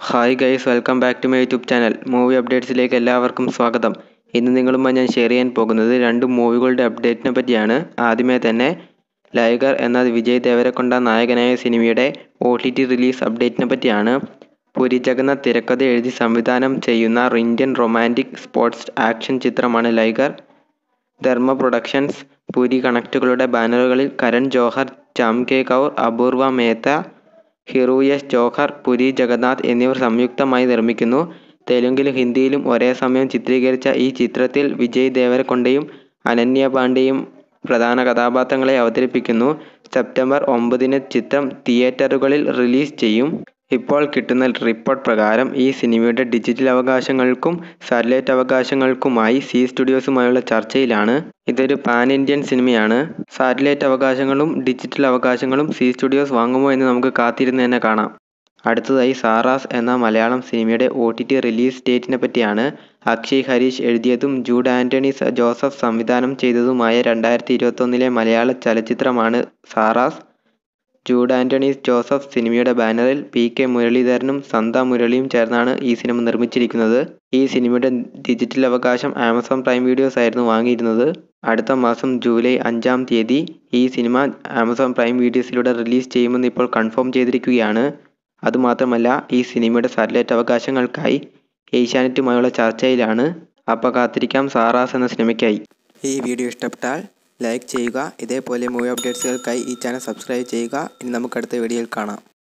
hi guys welcome back to my YouTube channel movie അപ്ഡേറ്റ്സിലേക്ക് എല്ലാവർക്കും സ്വാഗതം ഇന്ന് നിങ്ങളുമായി ഞാൻ ഷെയർ ചെയ്യാൻ പോകുന്നത് രണ്ട് മൂവികളുടെ അപ്ഡേറ്റിനെ പറ്റിയാണ് ആദ്യമേ തന്നെ ലൈഗർ എന്ന വിജയ് ദേവരക്കൊണ്ട നായകനായ സിനിമയുടെ ഒ ടി ടി റിലീസ് അപ്ഡേറ്റിനെ പറ്റിയാണ് പുരി ജഗന്നാഥ് തിരക്കഥ എഴുതി സംവിധാനം ചെയ്യുന്ന ഇന്ത്യൻ റൊമാൻറ്റിക് സ്പോർട്സ് ആക്ഷൻ ചിത്രമാണ് ലൈഗർ ധർമ്മ പ്രൊഡക്ഷൻസ് പുരി കണക്റ്റുകളുടെ ബാനറുകളിൽ കരൺ ജോഹർ ചാംകെ കൗർ അപൂർവ മേത്ത ഹിറൂയസ് ജോഹർ പുരി ജഗന്നാഥ് എന്നിവർ സംയുക്തമായി നിർമ്മിക്കുന്നു തെലുങ്കിലും ഹിന്ദിയിലും ഒരേ സമയം ചിത്രീകരിച്ച ഈ ചിത്രത്തിൽ വിജയ് ദേവരക്കൊണ്ടയും അനന്യ പാണ്ഡെയും പ്രധാന കഥാപാത്രങ്ങളെ അവതരിപ്പിക്കുന്നു സെപ്റ്റംബർ ഒമ്പതിന് ചിത്രം തിയേറ്ററുകളിൽ റിലീസ് ചെയ്യും ഇപ്പോൾ കിട്ടുന്ന റിപ്പോർട്ട് പ്രകാരം ഈ സിനിമയുടെ ഡിജിറ്റൽ അവകാശങ്ങൾക്കും സാറ്റലൈറ്റ് അവകാശങ്ങൾക്കുമായി സി സ്റ്റുഡിയോസുമായുള്ള ചർച്ചയിലാണ് ഇതൊരു പാൻ ഇന്ത്യൻ സിനിമയാണ് സാറ്റലൈറ്റ് അവകാശങ്ങളും ഡിജിറ്റൽ അവകാശങ്ങളും സി സ്റ്റുഡിയോസ് വാങ്ങുമോ എന്ന് നമുക്ക് കാത്തിരുന്ന് തന്നെ കാണാം അടുത്തതായി സാറാസ് എന്ന മലയാളം സിനിമയുടെ ഒ ടി ടി റിലീസ് ഡേറ്റിനെ പറ്റിയാണ് അക്ഷയ് ഹരീഷ് എഴുതിയതും ജൂഡ് ആൻ്റണി ജോസഫ് സംവിധാനം ചെയ്തതുമായ രണ്ടായിരത്തി ഇരുപത്തൊന്നിലെ മലയാള ചലച്ചിത്രമാണ് സാറാസ് ജൂഡ് ആൻ്റണി ജോസഫ് സിനിമയുടെ ബാനറിൽ പി കെ മുരളീധരനും സന്ത മുരളിയും ചേർന്നാണ് ഈ സിനിമ നിർമ്മിച്ചിരിക്കുന്നത് ഈ സിനിമയുടെ ഡിജിറ്റൽ അവകാശം ആമസോൺ പ്രൈം വീഡിയോസ് ആയിരുന്നു വാങ്ങിയിരുന്നത് അടുത്ത മാസം ജൂലൈ അഞ്ചാം തീയതി ഈ സിനിമ ആമസോൺ പ്രൈം വീഡിയോസിലൂടെ റിലീസ് ചെയ്യുമെന്ന് ഇപ്പോൾ കൺഫേം ചെയ്തിരിക്കുകയാണ് അതുമാത്രമല്ല ഈ സിനിമയുടെ സാറ്റലൈറ്റ് അവകാശങ്ങൾക്കായി ഏഷ്യാനെറ്റുമായുള്ള ചർച്ചയിലാണ് അപ്പോൾ കാത്തിരിക്കാം സാറാസ് എന്ന സിനിമയ്ക്കായി ഈ വീഡിയോ ഇഷ്ടപ്പെട്ടാൽ ലൈക്ക് ചെയ്യുക ഇതേപോലെ മൂവി അപ്ഡേറ്റ്സുകൾക്കായി ഈ ചാനൽ സബ്സ്ക്രൈബ് ചെയ്യുക ഇനി നമുക്ക് അടുത്ത വീഡിയോയിൽ കാണാം